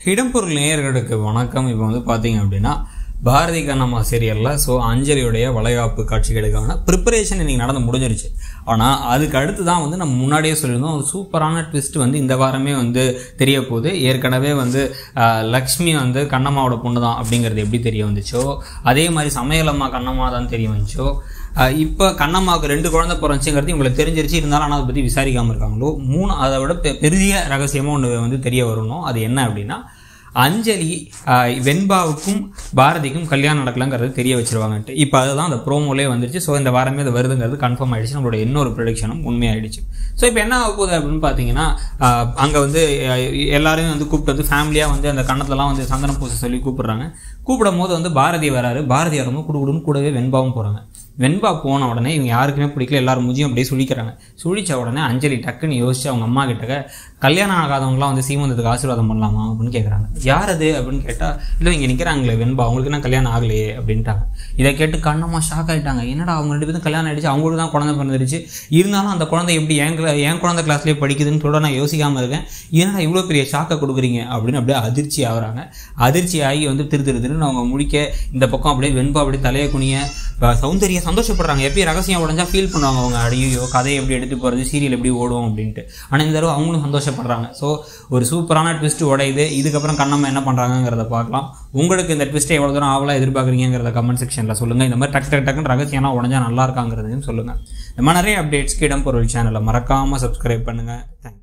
இடம்பொருள் நேயர்களுக்கு வணக்கம் இப்போ வந்து பார்த்தீங்க அப்படின்னா பாரதி கண்ணம்மா சீரியலில் ஸோ அஞ்சலியுடைய வளைகாப்பு காட்சிகளுக்கான ப்ரிப்பரேஷன் இன்னைக்கு நடந்து முடிஞ்சிருச்சு ஆனால் அதுக்கு அடுத்து தான் வந்து நம்ம முன்னாடியே சொல்லியிருந்தோம் ஒரு சூப்பரான ட்விஸ்ட் வந்து இந்த வாரமே வந்து தெரிய போகுது ஏற்கனவே வந்து ஆஹ், லக்ஷ்மி வந்து கண்ணம்மாவோட பொண்ணு தான் அப்படிங்கிறது எப்படி தெரிய வந்துச்சோ அதே மாதிரி சமையலம்மா கண்ணம்மா தான் தெரிய வந்துச்சோ ஆஹ், இப்போ கண்ணம்மாவுக்கு ரெண்டு குழந்தை பிறந்துச்சுங்கிறது உங்களுக்கு தெரிஞ்சிருச்சு இருந்தாலும் ஆனால் அதை பற்றி விசாரிக்காமல் இருக்காங்களோ மூணு அதை விட பெ- பெரிய ரகசியமாக ஒன்று வந்து தெரிய வரணும் அது என்ன அப்படின்னா அஞ்சலி ஆஹ், வெண்பாவுக்கும் பாரதிக்கும் கல்யாணம் நடக்கலங்கிறது தெரிய வச்சிருவாங்கன்ட்டு இப்போ அதுதான் அந்த ப்ரோமோலே வந்துருச்சு ஸோ இந்த வாரமே அது வருதுங்கிறது கன்ஃபார்ம் ஆயிடுச்சு நம்மளோட இன்னொரு ப்ரொடிக்ஷனும் உண்மையாயிடுச்சு ஸோ இப்போ என்ன ஆக போகுது அப்படின்னு பார்த்தீங்கன்னா அங்கே வந்து ஆஹ், எல்லாரையும் வந்து கூப்பிட்டு வந்து ஃபேமிலியாக வந்து அந்த கணத்துலலாம் வந்து சந்தனம் பூசை சொல்லி கூப்பிடுறாங்க கூப்பிடும் போது வந்து பாரதி வராரு பாரதி வரும்போது குடுகுடுன்னு கூடவே வெண்பாவும் போகிறாங்க வெண்பா போன உடனே இவங்க யாருக்குமே பிடிக்கல எல்லாரும் மூஞ்சியும் அப்படியே சுழிக்கிறாங்க சுழிச்ச உடனே அஞ்சலி டக்குன்னு யோசிச்சு அவங்க அம்மா கிட்ட கல்யாணம் ஆகாதவங்களாம் வந்து சீமந்தத்துக்கு ஆசீர்வாதம் பண்ணலாமா அப்படின்னு கேட்குறாங்க யார் அது அப்படின்னு கேட்டால் இல்லை இங்கே நிற்கிறாங்களே வெண்பா அவங்களுக்கு என்ன கல்யாணம் ஆகலையே அப்படின்ட்டாங்க இதை கேட்டு கண்ணம்மா ஷாக் ஆகிட்டாங்க என்னடா அவங்க ரெண்டு பேரும் கல்யாணம் ஆயிடுச்சு அவங்களுக்கு தான் குழந்தை பிறந்துருச்சு இருந்தாலும் அந்த குழந்தை எப்படி என் கிளா என் குழந்தை கிளாஸ்லேயே படிக்குதுன்னு சொல்ல நான் யோசிக்காமல் இருக்கேன் ஏன்னா இவ்வளோ பெரிய ஷாக்கை கொடுக்குறீங்க அப்படின்னு அப்படியே அதிர்ச்சி ஆகுறாங்க அதிர்ச்சி ஆகி வந்து திரு திரு திருன்னு அவங்க முடிக்க இந்த பக்கம் அப்படியே வெண்பா அப்படியே தலையை குனிய அஹ் சௌந்தர்யா சந்தோஷப்படுறாங்க எப்பயும் ரகசியம் உடஞ்சா ஃபீல் பண்ணுவாங்க அவங்க அடியோ கதையை எப்படி எடுத்து போகிறது சீரியல் எப்படி ஓடும் அப்படின்ட்டு ஆனால் இந்த தடவை அவங்களும் சந்தோஷப்படுறாங்க ஸோ ஒரு சூப்பரான ட்விஸ்ட் உடையுது இதுக்கப்புறம் கண்ணம்மா என்ன பண்ணுறாங்கங்கிறத பார்க்கலாம் உங்களுக்கு இந்த ட்விஸ்ட்டை எவ்வளோ தூரம் ஆவலாக எதிர்பார்க்குறீங்கிறத கமெண்ட் செக்ஷனில் சொல்லுங்கள் இந்த மாதிரி டக்கு டக்கு டக்குன்னு ரகசியம்லாம் உடஞ்சா நல்லா இருக்காங்கிறதையும் சொல்லுங்கள் இந்த மாதிரி நிறைய அப்டேட்ஸ்க்கு இடம்பொருள் சேனலை மறக்காமல் சப்ஸ்கிரைப் பண்ணுங்கள் தேங்க்யூ